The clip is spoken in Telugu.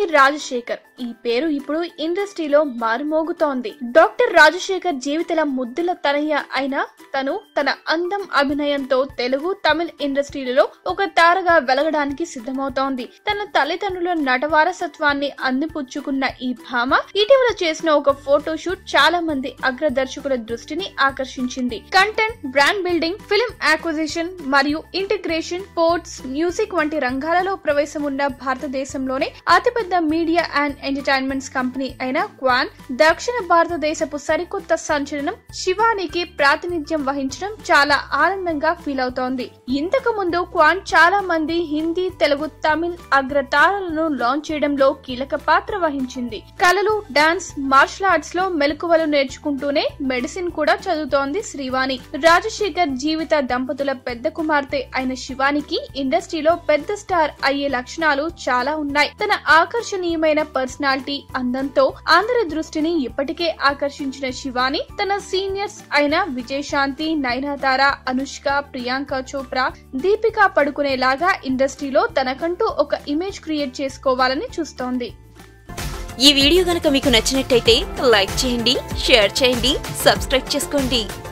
రాజశేఖర్ ఈ పేరు ఇప్పుడు ఇండస్ట్రీలో మారుమోగుతోంది డాక్టర్ రాజశేఖర్ జీవితల ముద్దుల తనయ్య అయిన తను తన అందం అభినయంతో తెలుగు తమిళ ఇండస్ట్రీలలో ఒక తారగా వెలగడానికి సిద్ధమవుతోంది తన తల్లిదండ్రుల నట వారసత్వాన్ని అందిపుచ్చుకున్న ఈ భామ ఇటీవల చేసిన ఒక ఫోటో షూట్ చాలా మంది అగ్ర దర్శకుల దృష్టిని ఆకర్షించింది content brand building film acquisition మరియు ఇంటిగ్రేషన్ స్పోర్ట్స్ మ్యూజిక్ వంటి రంగాలలో ప్రవేశం ఉన్న భారతదేశంలోనే అతిపెద్ద మీడియా అండ్ ఎంటర్టైన్మెంట్స్ కంపెనీ అయిన క్వాన్ దక్షిణ భారతదేశపు సరికొత్త సంచలనం శివానికి ప్రాతినిధ్యం వహించడం చాలా ఆనందంగా ఫీల్ అవుతోంది ఇంతకు ముందు క్వాన్ చాలా మంది హిందీ తెలుగు తమిళ్ అగ్రతారలను లాంచ్ చేయడంలో కీలక పాత్ర వహించింది కళలు డాన్స్ మార్షల్ ఆర్ట్స్ లో మెలకువలు నేర్చుకుంటూనే మెడిసిన్ కూడా చదువుతోంది శ్రీవాణి రాజశేఖర్ జీవిత దంపతుల పెద్ద కుమార్తె అయిన శివానికి ఇండస్ట్రీలో పెద్ద స్టార్ అయ్యే లక్షణాలు చాలా ఉన్నాయి తన ఆకర్షణీయమైన పర్సనాలిటీ అందంతో అందరి దృష్టిని ఇప్పటికే ఆకర్షించిన శివాని తన సీనియర్స్ అయిన విజయశాంతి నయనతార అనుష్క ప్రియాంక చోప్రా దీపికా పడుకునేలాగా ఇండస్ట్రీలో తనకంటూ ఒక ఇమేజ్ క్రియేట్ చేసుకోవాలని చూస్తోంది ఈ వీడియో గనక మీకు నచ్చినట్టయితే లైక్ చేయండి షేర్ చేయండి సబ్స్క్రైబ్ చేసుకోండి